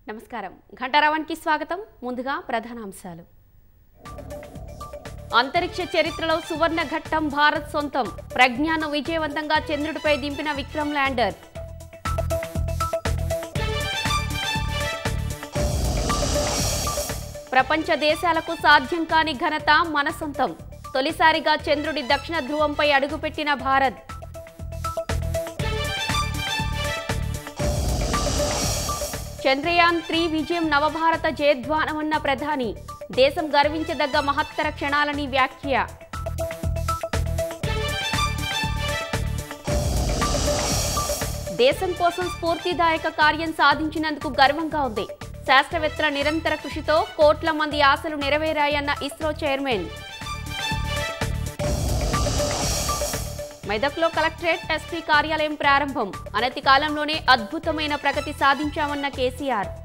నమస్కారం ఘంటారావానికి స్వాగతం ముందుగా ప్రధానాంశాలు అంతరిక్ష చరిత్రలో సువర్ణ ఘట్టం భారత్ సొంతం ప్రజ్ఞాన విజయవంతంగా చంద్రుడిపై దింపిన విక్రమ్ ల్యాండర్ ప్రపంచ దేశాలకు సాధ్యం కాని ఘనత మన సొంతం తొలిసారిగా చంద్రుడి దక్షిణ ధ్రువంపై అడుగుపెట్టిన భారత్ చంద్రయాన్ త్రీ విజయం నవభారత జయధ్వానమన్న ప్రధాని దేశం గర్వించదగ్గ మహత్తర క్షణాలని వ్యాఖ్య దేశం కోసం స్ఫూర్తిదాయక కార్యం సాధించినందుకు గర్వంగా ఉంది శాస్త్రవేత్తల నిరంతర కృషితో కోట్ల మంది ఆశలు నెరవేరాయన్న ఇస్రో చైర్మన్ మెదక్లో కలెక్టరేట్ ఎస్పీ కార్యాలయం ప్రారంభం అనతి కాలంలోనే అద్భుతమైన ప్రగతి సాధించామన్న కేసీఆర్